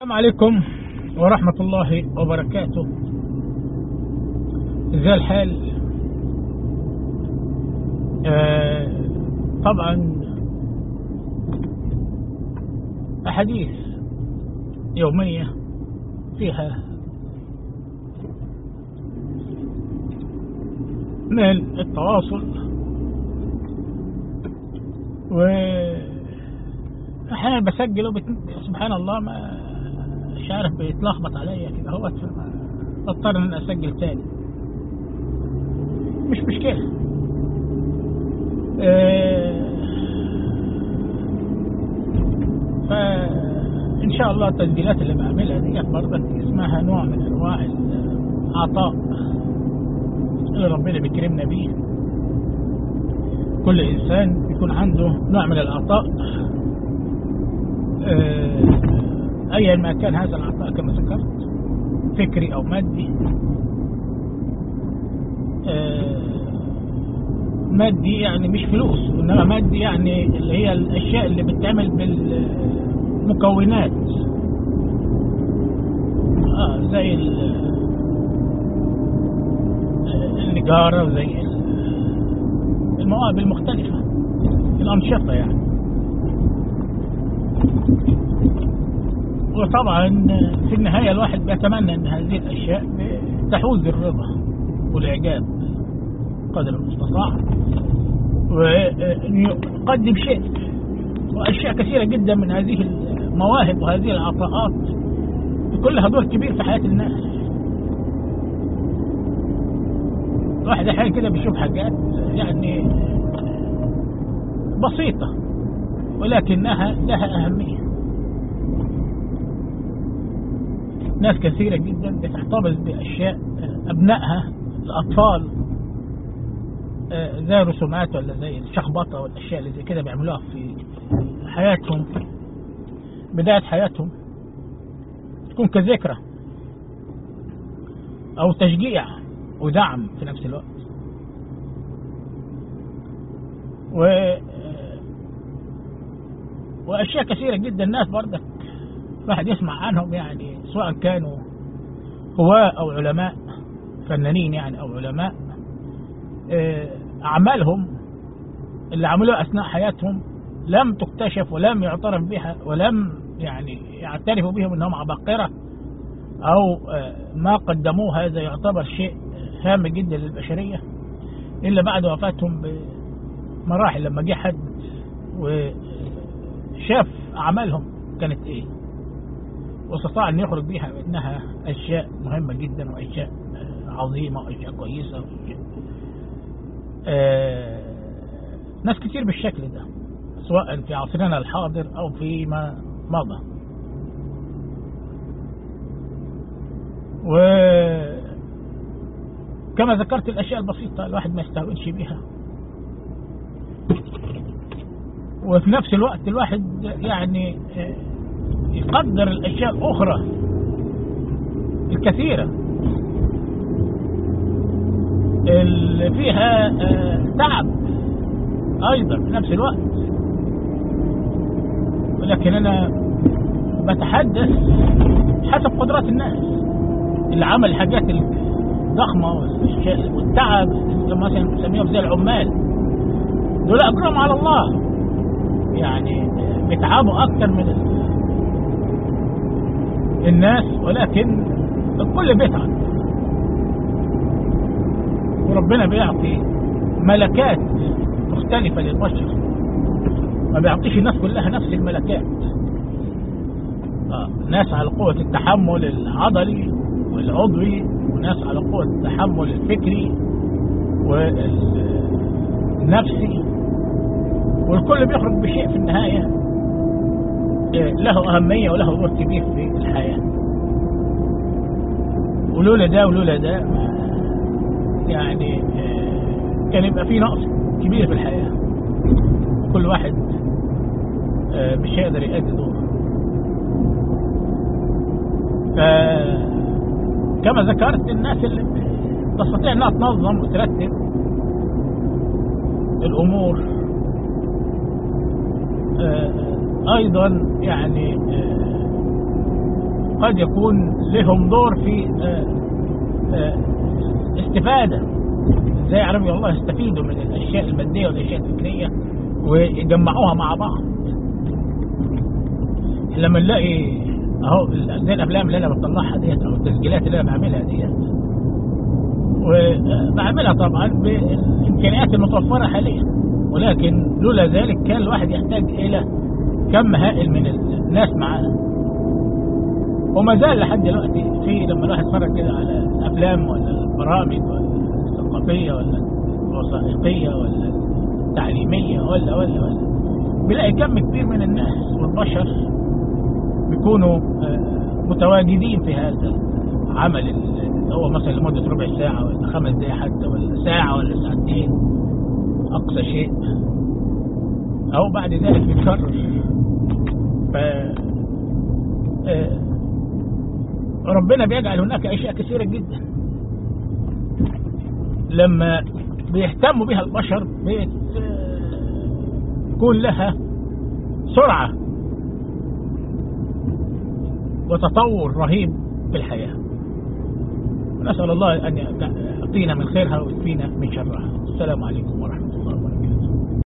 السلام عليكم ورحمة الله وبركاته ازاي الحال آه طبعا أحاديث يومية فيها من التواصل و احيانا بسجل وبت... سبحان الله ما مش عارف بيتلخبط عليا كده هو بضطر ان اسجل تاني مش مشكلة اه... فإن شاء الله التسجيلات اللي بعملها ديت برضك اسمها نوع من أنواع العطاء اللي ربنا بيكرمنا بيه كل إنسان يكون عنده نوع من العطاء أيا ما كان هذا العطاء كما ذكرت فكري أو مادي مادي يعني مش فلوس إنما مادي يعني اللي هي الأشياء اللي بتعمل بالمكونات آه زي النجارة وزي المواهب المختلفة الأنشطة يعني وطبعا في النهاية الواحد بيتمنى أن هذه الأشياء تحوز الرضا والإعجاب قدر المستطاع ويقدم شيء وأشياء كثيرة جدا من هذه المواهب وهذه العطاءات كلها دور كبير في حياة الناس الواحد أحيانا كده بيشوف حاجات يعني بسيطة ولكنها لها أهمية ناس كثيرة جدا بتحتفظ بأشياء أبنائها الأطفال زي الرسومات ولا زي الشخبطة والأشياء اللي زي كده بيعملوها في حياتهم بداية حياتهم تكون كذكرى أو تشجيع ودعم في نفس الوقت و وأشياء كثيرة جدا الناس برضك الواحد يسمع عنهم يعني سواء كانوا هواة أو علماء فنانين يعني أو علماء أعمالهم اللي عملوها أثناء حياتهم لم تكتشف ولم يعترف بها ولم يعني يعترفوا بهم أنهم عباقرة أو ما قدموه هذا يعتبر شيء هام جدا للبشرية إلا بعد وفاتهم بمراحل لما جه حد وشاف أعمالهم كانت إيه واستطاع أن يخرج بها إنها أشياء مهمة جدا وأشياء عظيمة وأشياء كويسة وأشياء آه ناس كتير بالشكل ده سواء في عصرنا الحاضر أو فيما مضى وكما ذكرت الأشياء البسيطة الواحد ما يستهونش بها وفي نفس الوقت الواحد يعني يقدر الأشياء الأخرى الكثيرة اللي فيها تعب أيضا في نفس الوقت ولكن أنا بتحدث حسب قدرات الناس اللي عمل الحاجات الضخمة والتعب مثلا نسميهم زي العمال دول أجرهم على الله يعني بيتعبوا أكثر من الناس ولكن الكل بيتعب وربنا بيعطي ملكات مختلفة للبشر ما بيعطيش الناس كلها نفس الملكات آه. ناس على قوة التحمل العضلي والعضوي وناس على قوة التحمل الفكري والنفسي والكل بيخرج بشيء في النهاية له أهمية وله دور كبير في الحياة ولولا ده ولولا ده يعني كان يبقى في نقص كبير في الحياة كل واحد مش هيقدر يأدي دوره كما ذكرت الناس اللي تستطيع انها تنظم وترتب الامور ايضا يعني قد يكون لهم دور في آه، آه، استفادة ازاي عربي الله يستفيدوا من الاشياء المادية والاشياء الفكرية ويجمعوها مع بعض لما نلاقي اهو زي الافلام اللي انا بطلعها ديت او التسجيلات اللي انا بعملها ديت وبعملها طبعا بالامكانيات المتوفره حاليا ولكن لولا ذلك كان الواحد يحتاج الى كم هائل من الناس معاه وما زال لحد دلوقتي في لما الواحد يتفرج كده على الافلام ولا البرامج ولا الثقافيه ولا الوثائقيه ولا التعليميه ولا ولا ولا بيلاقي كم كبير من الناس والبشر بيكونوا آه، متواجدين في هذا العمل اللي هو مثلا لمدة ربع ساعة ولا خمس دقايق حتى ولا ساعة ولا ساعتين أقصى شيء أو بعد ذلك بيتكرر ف آه، ربنا بيجعل هناك أشياء كثيرة جدا لما بيهتموا بها البشر بتكون لها سرعة وتطور رهيب في الحياة نسأل الله أن يعطينا من خيرها ويكفينا من شرها السلام عليكم ورحمة الله